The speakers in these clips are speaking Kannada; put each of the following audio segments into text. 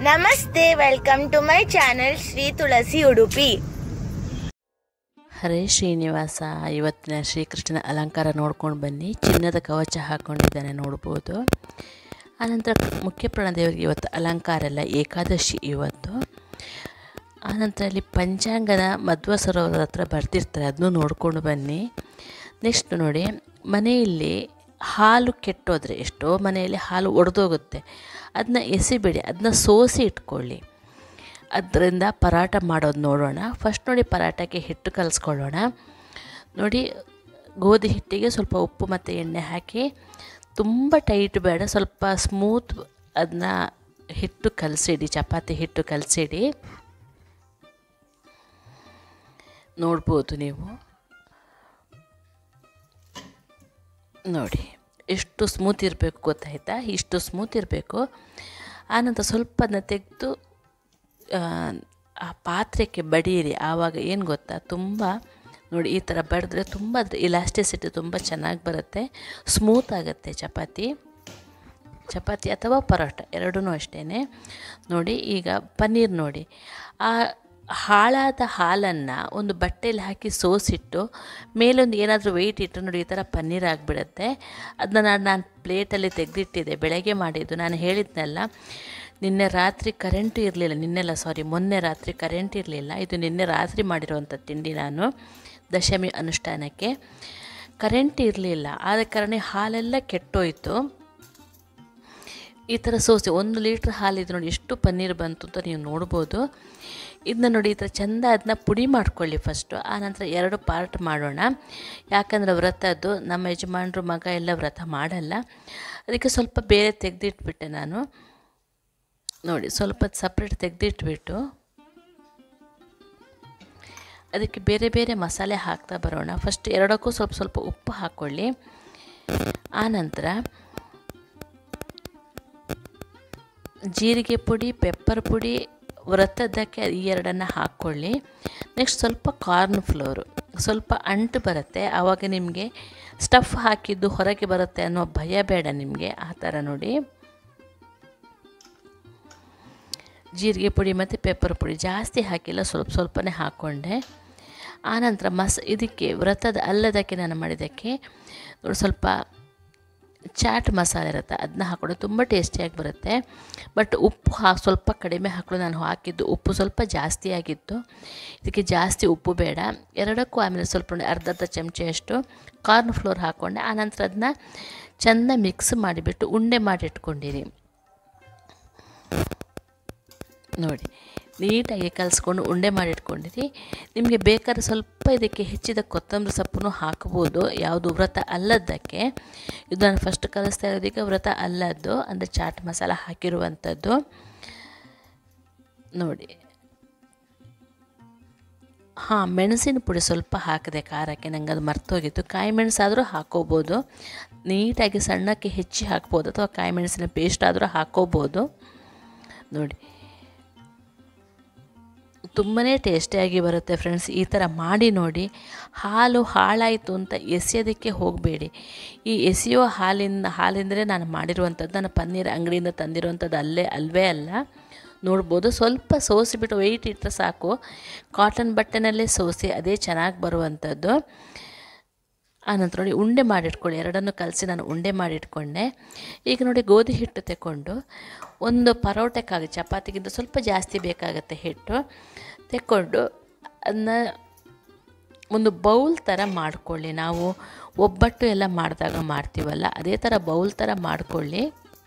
ನಮಸ್ತೆ welcome to my channel Shri Tulasi Udupi ಹರೇ ಶ್ರೀನಿವಾಸ ಇವತ್ತಿನ ಶ್ರೀಕೃಷ್ಣನ ಅಲಂಕಾರ ನೋಡ್ಕೊಂಡು ಬನ್ನಿ ಚಿನ್ನದ ಕವಚ ಹಾಕ್ಕೊಂಡಿದ್ದಾನೆ ನೋಡ್ಬೋದು ಆನಂತರ ಮುಖ್ಯ ಪ್ರಾಣದೇವರಿಗೆ ಇವತ್ತು ಅಲಂಕಾರ ಎಲ್ಲ ಏಕಾದಶಿ ಇವತ್ತು ಆನಂತರ ಇಲ್ಲಿ ಪಂಚಾಂಗದ ಮಧ್ವ ಸರೋವರದ ಹತ್ರ ಬರ್ತಿರ್ತಾರೆ ಅದನ್ನು ನೋಡ್ಕೊಂಡು ಬನ್ನಿ ನೆಕ್ಸ್ಟ್ ನೋಡಿ ಮನೆಯಲ್ಲಿ ಹಾಲು ಕೆಟ್ಟೋದ್ರೆ ಎಷ್ಟೋ ಮನೆಯಲ್ಲಿ ಹಾಲು ಒಡೆದೋಗುತ್ತೆ ಅದನ್ನ ಎಸಿಬೇಡಿ ಅದನ್ನ ಸೋಸಿ ಇಟ್ಕೊಳ್ಳಿ ಅದರಿಂದ ಪರಾಟ ಮಾಡೋದು ನೋಡೋಣ ಫಸ್ಟ್ ನೋಡಿ ಪರಾಟಕ್ಕೆ ಹಿಟ್ಟು ಕಲಿಸ್ಕೊಳ್ಳೋಣ ನೋಡಿ ಗೋಧಿ ಹಿಟ್ಟಿಗೆ ಸ್ವಲ್ಪ ಉಪ್ಪು ಮತ್ತು ಎಣ್ಣೆ ಹಾಕಿ ತುಂಬ ಟೈಟ್ ಬೇಡ ಸ್ವಲ್ಪ ಸ್ಮೂತ್ ಅದನ್ನ ಹಿಟ್ಟು ಕಲಸಿಡಿ ಚಪಾತಿ ಹಿಟ್ಟು ಕಲಸಿಡಿ ನೋಡ್ಬೋದು ನೀವು ನೋಡಿ ಎಷ್ಟು ಸ್ಮೂತ್ ಇರಬೇಕು ಗೊತ್ತಾಯ್ತಾ ಇಷ್ಟು ಸ್ಮೂತ್ ಇರಬೇಕು ಆನಂತರ ಸ್ವಲ್ಪ ಅದನ್ನ ತೆಗೆದು ಆ ಪಾತ್ರೆಗೆ ಬಡೀರಿ ಆವಾಗ ಏನು ಗೊತ್ತಾ ತುಂಬ ನೋಡಿ ಈ ಥರ ಬಡಿದ್ರೆ ತುಂಬ ಅದ್ರ ಇಲಾಸ್ಟಿಸಿಟಿ ತುಂಬ ಚೆನ್ನಾಗಿ ಬರುತ್ತೆ ಸ್ಮೂತ್ ಆಗುತ್ತೆ ಚಪಾತಿ ಚಪಾತಿ ಅಥವಾ ಪರೋಟ ಎರಡೂ ಅಷ್ಟೇ ನೋಡಿ ಈಗ ಪನ್ನೀರ್ ನೋಡಿ ಆ ಹಾಳಾದ ಹಾಲನ್ನು ಒಂದು ಬಟ್ಟೆಯಲ್ಲಿ ಹಾಕಿ ಸೋಸಿಟ್ಟು ಮೇಲೊಂದು ಏನಾದರೂ ವೆಯ್ಟ್ ಇಟ್ಟರೆ ನೋಡಿ ಈ ಥರ ಪನ್ನೀರ್ ಆಗಿಬಿಡುತ್ತೆ ಅದನ್ನ ನಾನು ನಾನು ಪ್ಲೇಟಲ್ಲಿ ತೆಗೆದಿಟ್ಟಿದ್ದೆ ಬೆಳಗ್ಗೆ ಮಾಡಿದ್ದು ನಾನು ಹೇಳಿದ್ನಲ್ಲ ನಿನ್ನೆ ರಾತ್ರಿ ಕರೆಂಟು ಇರಲಿಲ್ಲ ನಿನ್ನೆಲ್ಲ ಸಾರಿ ಮೊನ್ನೆ ರಾತ್ರಿ ಕರೆಂಟ್ ಇರಲಿಲ್ಲ ಇದು ನಿನ್ನೆ ರಾತ್ರಿ ಮಾಡಿರುವಂಥ ತಿಂಡಿ ನಾನು ದಶಮಿ ಅನುಷ್ಠಾನಕ್ಕೆ ಕರೆಂಟ್ ಇರಲಿಲ್ಲ ಆದ ಕಾರಣ ಹಾಲೆಲ್ಲ ಕೆಟ್ಟೋಯ್ತು ಈ ಥರ ಸೋಸಿ ಒಂದು ಲೀಟ್ರ್ ಹಾಲಿದೆ ನೋಡಿ ಎಷ್ಟು ಪನ್ನೀರ್ ಬಂತು ಅಂತ ನೀವು ನೋಡ್ಬೋದು ಇದನ್ನ ನೋಡಿ ಈ ಥರ ಚೆಂದ ಅದನ್ನ ಪುಡಿ ಮಾಡ್ಕೊಳ್ಳಿ ಫಸ್ಟು ಆನಂತರ ಎರಡು ಪಾರ್ಟ್ ಮಾಡೋಣ ಯಾಕಂದರೆ ವ್ರತದ್ದು ನಮ್ಮ ಯಜಮಾನ್ರು ಮಗ ಎಲ್ಲ ವ್ರತ ಮಾಡಲ್ಲ ಅದಕ್ಕೆ ಸ್ವಲ್ಪ ಬೇರೆ ತೆಗೆದಿಟ್ಬಿಟ್ಟೆ ನಾನು ನೋಡಿ ಸ್ವಲ್ಪ ಸಪ್ರೇಟ್ ತೆಗೆದಿಟ್ಬಿಟ್ಟು ಅದಕ್ಕೆ ಬೇರೆ ಬೇರೆ ಮಸಾಲೆ ಹಾಕ್ತಾ ಬರೋಣ ಫಸ್ಟ್ ಎರಡಕ್ಕೂ ಸ್ವಲ್ಪ ಸ್ವಲ್ಪ ಉಪ್ಪು ಹಾಕ್ಕೊಳ್ಳಿ ಆನಂತರ ಜೀರಿಗೆ ಪುಡಿ ಪೆಪ್ಪರ್ ಪುಡಿ ವ್ರತದ್ದಕ್ಕೆ ಈ ಎರಡನ್ನು ಹಾಕ್ಕೊಳ್ಳಿ ನೆಕ್ಸ್ಟ್ ಸ್ವಲ್ಪ ಕಾರ್ನ್ ಫ್ಲೋರು ಸ್ವಲ್ಪ ಅಂಟು ಬರುತ್ತೆ ಆವಾಗ ನಿಮಗೆ ಸ್ಟಫ್ ಹಾಕಿದ್ದು ಹೊರಗೆ ಬರುತ್ತೆ ಅನ್ನೋ ಭಯ ಬೇಡ ನಿಮಗೆ ಆ ಥರ ನೋಡಿ ಜೀರಿಗೆ ಪುಡಿ ಮತ್ತು ಪೆಪ್ಪರ್ ಪುಡಿ ಜಾಸ್ತಿ ಹಾಕಿಲ್ಲ ಸ್ವಲ್ಪ ಸ್ವಲ್ಪನೇ ಹಾಕ್ಕೊಂಡೆ ಆನಂತರ ಮಸ್ ಇದಕ್ಕೆ ವ್ರತದ ಅಲ್ಲದಕ್ಕೆ ನಾನು ಮಾಡಿದ್ದಕ್ಕೆ ನೋಡಿ ಸ್ವಲ್ಪ ಚಾಟ್ ಮಸಾಲೆ ಇರುತ್ತೆ ಅದನ್ನ ಹಾಕ್ಕೊಂಡು ತುಂಬ ಟೇಸ್ಟಿಯಾಗಿ ಬರುತ್ತೆ ಬಟ್ ಉಪ್ಪು ಹಾ ಸ್ವಲ್ಪ ಕಡಿಮೆ ಹಾಕೊಂಡು ನಾನು ಹಾಕಿದ್ದು ಉಪ್ಪು ಸ್ವಲ್ಪ ಜಾಸ್ತಿ ಆಗಿತ್ತು ಇದಕ್ಕೆ ಜಾಸ್ತಿ ಉಪ್ಪು ಬೇಡ ಎರಡಕ್ಕೂ ಆಮೇಲೆ ಸ್ವಲ್ಪ ಅರ್ಧ ಅರ್ಧ ಚಮಚೆಯಷ್ಟು ಕಾರ್ನ್ ಫ್ಲೋರ್ ಹಾಕ್ಕೊಂಡೆ ಆನಂತರ ಅದನ್ನ ಚೆಂದ ಮಿಕ್ಸ್ ಮಾಡಿಬಿಟ್ಟು ಉಂಡೆ ಮಾಡಿ ಇಟ್ಕೊಂಡಿರಿ ನೋಡಿ ನೀಟಾಗಿ ಕಲಿಸ್ಕೊಂಡು ಉಂಡೆ ಮಾಡಿ ಇಟ್ಕೊಂಡಿರಿ ನಿಮಗೆ ಬೇಕಾದ್ರೆ ಸ್ವಲ್ಪ ಇದಕ್ಕೆ ಹೆಚ್ಚಿದ ಕೊತ್ತಂಬರಿ ಸೊಪ್ಪನ್ನು ಹಾಕ್ಬೋದು ಯಾವುದು ವ್ರತ ಅಲ್ಲದ್ದಕ್ಕೆ ಇದು ನಾನು ಫಸ್ಟ್ ಕಲಿಸ್ತಾ ಇರೋದಕ್ಕೆ ವ್ರತ ಅಲ್ಲದ್ದು ಅಂದರೆ ಚಾಟ್ ಮಸಾಲ ಹಾಕಿರುವಂಥದ್ದು ನೋಡಿ ಹಾಂ ಮೆಣಸಿನ ಪುಡಿ ಸ್ವಲ್ಪ ಹಾಕಿದೆ ಖಾರಕ್ಕೆ ನಂಗೆ ಅದು ಮರ್ತೋಗಿತ್ತು ಕಾಯಿ ಮೆಣಸಾದರೂ ಹಾಕೋಬೋದು ನೀಟಾಗಿ ಸಣ್ಣಕ್ಕೆ ಹೆಚ್ಚಿ ಹಾಕ್ಬೋದು ಅಥವಾ ಕಾಯಿ ಮೆಣಸಿನ ಪೇಸ್ಟ್ ಆದರೂ ಹಾಕೋಬೋದು ನೋಡಿ ತುಂಬಾ ಟೇಸ್ಟಿಯಾಗಿ ಬರುತ್ತೆ ಫ್ರೆಂಡ್ಸ್ ಈ ಥರ ಮಾಡಿ ನೋಡಿ ಹಾಲು ಹಾಳಾಯಿತು ಅಂತ ಎಸೆಯೋದಕ್ಕೆ ಹೋಗಬೇಡಿ ಈ ಎಸೆಯೋ ಹಾಲಿಂದ ಹಾಲಿಂದಲೇ ನಾನು ಮಾಡಿರುವಂಥದ್ದು ನಾನು ಪನ್ನೀರ್ ಅಂಗಡಿಯಿಂದ ತಂದಿರುವಂಥದ್ದು ಅಲ್ಲೇ ಅಲ್ವೇ ಅಲ್ಲ ನೋಡ್ಬೋದು ಸ್ವಲ್ಪ ಸೋಸಿಬಿಟ್ಟು ವೆಯ್ಟ್ ಇಟ್ಟರೆ ಸಾಕು ಕಾಟನ್ ಬಟ್ಟೆನಲ್ಲೇ ಸೋಸಿ ಅದೇ ಚೆನ್ನಾಗಿ ಬರುವಂಥದ್ದು ಆನಂತರ ನೋಡಿ ಉಂಡೆ ಮಾಡಿಟ್ಕೊಳ್ಳಿ ಎರಡನ್ನು ಕಲಸಿ ನಾನು ಉಂಡೆ ಮಾಡಿಟ್ಕೊಂಡೆ ಈಗ ನೋಡಿ ಗೋಧಿ ಹಿಟ್ಟು ತೆಕ್ಕೊಂಡು ಒಂದು ಪರೋಟಕ್ಕಾಗಿ ಚಪಾತಿಗಿಂತ ಸ್ವಲ್ಪ ಜಾಸ್ತಿ ಬೇಕಾಗುತ್ತೆ ಹಿಟ್ಟು ತೆಕ್ಕೊಂಡು ಅದನ್ನ ಒಂದು ಬೌಲ್ ಥರ ಮಾಡ್ಕೊಳ್ಳಿ ನಾವು ಒಬ್ಬಟ್ಟು ಎಲ್ಲ ಮಾಡಿದಾಗ ಮಾಡ್ತೀವಲ್ಲ ಅದೇ ಥರ ಬೌಲ್ ಥರ ಮಾಡ್ಕೊಳ್ಳಿ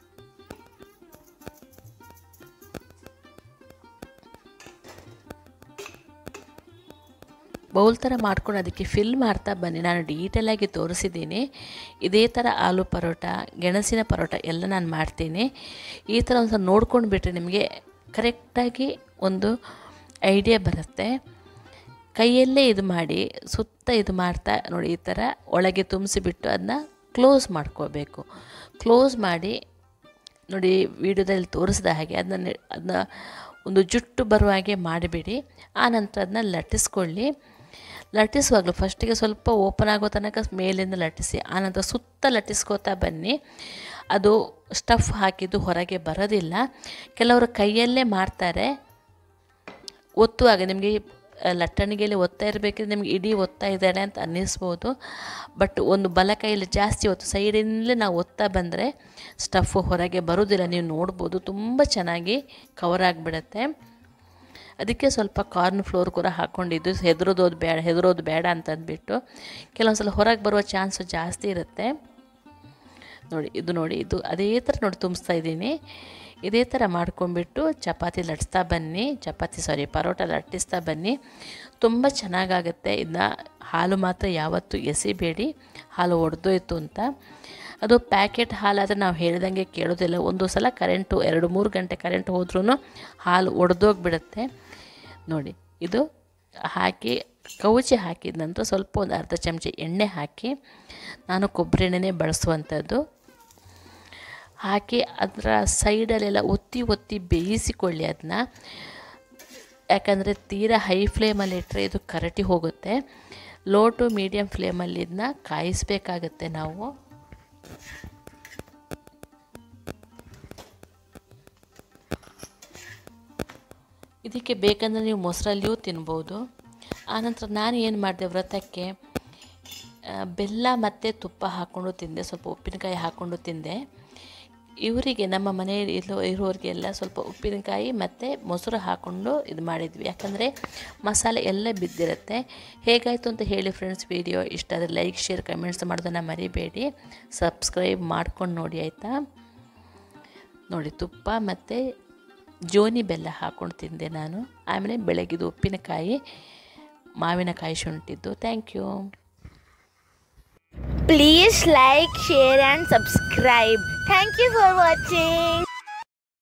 ಬೌಲ್ ಥರ ಮಾಡ್ಕೊಂಡು ಅದಕ್ಕೆ ಫಿಲ್ ಮಾಡ್ತಾ ಬನ್ನಿ ನಾನು ಡೀಟೇಲಾಗಿ ತೋರಿಸಿದ್ದೀನಿ ಇದೇ ಥರ ಆಲೂ ಪರೋಟ ಗೆಣಸಿನ ಪರೋಟ ಎಲ್ಲ ನಾನು ಮಾಡ್ತೀನಿ ಈ ಥರ ಒಂದು ಸ್ವಲ್ಪ ನೋಡ್ಕೊಂಡು ಬಿಟ್ಟರೆ ನಿಮಗೆ ಕರೆಕ್ಟಾಗಿ ಒಂದು ಐಡಿಯಾ ಬರುತ್ತೆ ಕೈಯಲ್ಲೇ ಇದು ಮಾಡಿ ಸುತ್ತ ಇದು ಮಾಡ್ತಾ ನೋಡಿ ಈ ಥರ ಒಳಗೆ ತುಂಬಿಸಿಬಿಟ್ಟು ಅದನ್ನ ಕ್ಲೋಸ್ ಮಾಡ್ಕೋಬೇಕು ಕ್ಲೋಸ್ ಮಾಡಿ ನೋಡಿ ವಿಡಿಯೋದಲ್ಲಿ ತೋರಿಸಿದ ಹಾಗೆ ಅದನ್ನ ಅದನ್ನ ಒಂದು ಜುಟ್ಟು ಬರುವ ಹಾಗೆ ಮಾಡಿಬಿಡಿ ಆನಂತರ ಅದನ್ನ ಲಟ್ಟಿಸ್ಕೊಳ್ಳಿ ಲಟ್ಟಿಸುವಾಗಲೂ ಫಸ್ಟಿಗೆ ಸ್ವಲ್ಪ ಓಪನ್ ಆಗೋ ತನಕ ಮೇಲಿಂದ ಲಟ್ಟಿಸಿ ಆನಂತರ ಸುತ್ತ ಲಟ್ಟಿಸ್ಕೋತಾ ಬನ್ನಿ ಅದು ಸ್ಟಫ್ ಹಾಕಿದ್ದು ಹೊರಗೆ ಬರೋದಿಲ್ಲ ಕೆಲವರು ಕೈಯಲ್ಲೇ ಮಾಡ್ತಾರೆ ಒತ್ತುವಾಗ ನಿಮಗೆ ಲಟ್ಟಣಿಗೆಯಲ್ಲಿ ಒತ್ತಾ ಇರಬೇಕಿದ್ರೆ ನಿಮಗೆ ಇಡೀ ಒತ್ತಾ ಇದ್ದಾಳೆ ಅಂತ ಅನ್ನಿಸ್ಬೋದು ಬಟ್ ಒಂದು ಬಲ ಕೈಯಲ್ಲಿ ಜಾಸ್ತಿ ಒತ್ತು ಸೈಡಿಂದಲೇ ನಾವು ಒತ್ತಾ ಬಂದರೆ ಸ್ಟಫ್ ಹೊರಗೆ ಬರೋದಿಲ್ಲ ನೀವು ನೋಡ್ಬೋದು ತುಂಬ ಚೆನ್ನಾಗಿ ಕವರ್ ಆಗಿಬಿಡತ್ತೆ ಅದಕ್ಕೆ ಸ್ವಲ್ಪ ಕಾರ್ನ್ ಫ್ಲೋರ್ ಕೂಡ ಹಾಕ್ಕೊಂಡಿದ್ದು ಹೆದರೋದು ಬೇಡ ಹೆದರೋದು ಬೇಡ ಅಂತ ಅಂದ್ಬಿಟ್ಟು ಕೆಲವೊಂದು ಸಲ ಹೊರಗೆ ಬರುವ ಚಾನ್ಸು ಜಾಸ್ತಿ ಇರುತ್ತೆ ನೋಡಿ ಇದು ನೋಡಿ ಇದು ಅದೇ ಥರ ನೋಡಿ ತುಂಬಿಸ್ತಾ ಇದ್ದೀನಿ ಇದೇ ಥರ ಮಾಡ್ಕೊಂಬಿಟ್ಟು ಚಪಾತಿ ಲಟ್ಸ್ತಾ ಬನ್ನಿ ಚಪಾತಿ ಸಾರಿ ಪರೋಟ ಲಟ್ಟಿಸ್ತಾ ಬನ್ನಿ ತುಂಬ ಚೆನ್ನಾಗಾಗುತ್ತೆ ಇದನ್ನ ಹಾಲು ಮಾತ್ರ ಯಾವತ್ತೂ ಎಸಿಬೇಡಿ ಹಾಲು ಒಡೆದೋಯ್ತು ಅಂತ ಅದು ಪ್ಯಾಕೆಟ್ ಹಾಲಾದರೆ ನಾವು ಹೇಳ್ದಂಗೆ ಕೇಳೋದಿಲ್ಲ ಒಂದು ಸಲ ಕರೆಂಟು ಎರಡು ಮೂರು ಗಂಟೆ ಕರೆಂಟ್ ಹೋದ್ರೂ ಹಾಲು ಒಡೆದೋಗ್ಬಿಡುತ್ತೆ ನೋಡಿ ಇದು ಹಾಕಿ ಕವುಚಿ ಹಾಕಿದ ನಂತರ ಸ್ವಲ್ಪ ಒಂದು ಅರ್ಧ ಚಮಚ ಎಣ್ಣೆ ಹಾಕಿ ನಾನು ಕೊಬ್ಬರಿ ಎಣ್ಣೆನೇ ಬಳಸುವಂಥದ್ದು ಹಾಕಿ ಅದರ ಸೈಡಲ್ಲೆಲ್ಲ ಒತ್ತಿ ಒತ್ತಿ ಬೇಯಿಸಿಕೊಳ್ಳಿ ಅದನ್ನ ಯಾಕಂದರೆ ತೀರಾ ಹೈ ಫ್ಲೇಮಲ್ಲಿ ಇಟ್ಟರೆ ಇದು ಕರಟಿ ಹೋಗುತ್ತೆ ಲೋ ಟು ಮೀಡಿಯಮ್ ಫ್ಲೇಮಲ್ಲಿ ಇದನ್ನ ಕಾಯಿಸಬೇಕಾಗತ್ತೆ ನಾವು ಇದಕ್ಕೆ ಬೇಕಂದರೆ ನೀವು ಮೊಸರಲ್ಲಿಯೂ ತಿನ್ಬೋದು ಆನಂತರ ನಾನು ಏನು ಮಾಡಿದೆ ವ್ರತಕ್ಕೆ ಆ, ಬೆಲ್ಲ ಮತ್ತು ತುಪ್ಪ ಹಾಕ್ಕೊಂಡು ತಿಂದೆ ಸ್ವಲ್ಪ ಉಪ್ಪಿನಕಾಯಿ ಹಾಕ್ಕೊಂಡು ತಿಂದೆ ಇವರಿಗೆ ನಮ್ಮ ಮನೆಯಲ್ಲಿ ಇರೋ ಇರೋರಿಗೆಲ್ಲ ಸ್ವಲ್ಪ ಉಪ್ಪಿನಕಾಯಿ ಮತ್ತು ಮೊಸರು ಹಾಕ್ಕೊಂಡು ಇದು ಮಾಡಿದ್ವಿ ಯಾಕಂದರೆ ಮಸಾಲೆ ಎಲ್ಲ ಬಿದ್ದಿರುತ್ತೆ ಹೇಗಾಯಿತು ಅಂತ ಹೇಳಿ ಫ್ರೆಂಡ್ಸ್ ವಿಡಿಯೋ ಇಷ್ಟ ಆದರೆ ಲೈಕ್ ಶೇರ್ ಕಮೆಂಟ್ಸ್ ಮಾಡೋದನ್ನು ಮರಿಬೇಡಿ ಸಬ್ಸ್ಕ್ರೈಬ್ ಮಾಡ್ಕೊಂಡು ನೋಡಿ ಆಯಿತಾ ನೋಡಿ ತುಪ್ಪ ಮತ್ತು ಜೋನಿ ಬೆಲ್ಲ ಹಾಕ್ಕೊಂಡು ತಿಂದೆ ನಾನು ಆಮೇಲೆ ಬೆಳಗಿದು ಉಪ್ಪಿನಕಾಯಿ ಮಾವಿನಕಾಯಿ ಶುಂಠಿದ್ದು thank you Please like, share and subscribe. Thank you for watching.